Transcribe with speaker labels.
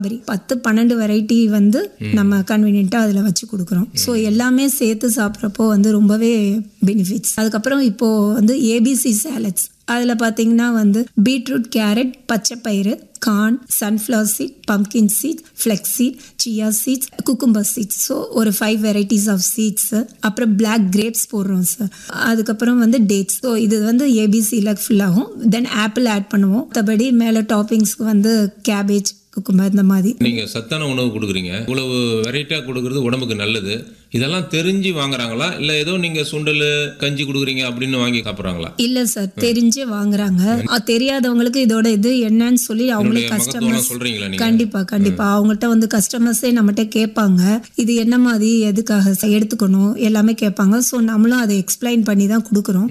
Speaker 1: very பத்து பன்னெண்டு variety வந்து நம்ம கன்வீனியண்ட்டாக அதில் வச்சு கொடுக்குறோம் ஸோ எல்லாமே சேர்த்து சாப்பிட்றப்போ வந்து ரொம்பவே பெனிஃபிட்ஸ் அதுக்கப்புறம் இப்போ வந்து ஏபிசி சேலட்ஸ் அதில் பார்த்தீங்கன்னா வந்து பீட்ரூட் கேரட் பச்சைப்பயிறு corn sunflower seed pumpkin seed flax seed chia seeds cucumber seeds so ஒரு ஃபைவ் வெரைட்டிஸ் ஆஃப் சீட்ஸ் அப்புறம் பிளாக் கிரேப்ஸ் போடுறோம் சார் அதுக்கப்புறம் வந்து டேட்ஸ் ஸோ இது வந்து ஏபிசியில் ஃபில் ஆகும் தென் ஆப்பிள் ஆட் பண்ணுவோம் மற்றபடி மேலே டாப்பிங்ஸ்க்கு வந்து கேபேஜ் குக்கும்பர் இந்த மாதிரி
Speaker 2: நீங்க சத்தான உணவு கொடுக்குறீங்க இவ்வளவு வெரைட்டியா கொடுக்கறது உடம்புக்கு நல்லது இதெல்லாம் தெரிஞ்சு வாங்குறாங்களா இல்ல ஏதோ நீங்க சுண்டல் கஞ்சி கொடுக்குறீங்க அப்படின்னு வாங்கி சாப்பிட்றாங்களா
Speaker 1: இல்ல சார் தெரிஞ்சே வாங்குறாங்க அஹ் தெரியாதவங்களுக்கு இதோட இது என்னன்னு சொல்லி அவங்களே
Speaker 2: மகத்துவம்
Speaker 1: கஸ்டமர்ஸ்
Speaker 2: சொல்றீங்களா நீங்க
Speaker 1: கண்டிப்பா கண்டிப்பா அவங்கள்ட்ட வந்து கஸ்டமர்ஸே நம்மகிட்ட கேட்பாங்க இது என்ன மாதிரி எதுக்காக எடுத்துக்கணும் எல்லாமே கேட்பாங்க ஸோ நம்மளும் அதை எக்ஸ்பிளைன் பண்ணி தான் கொடுக்குறோம்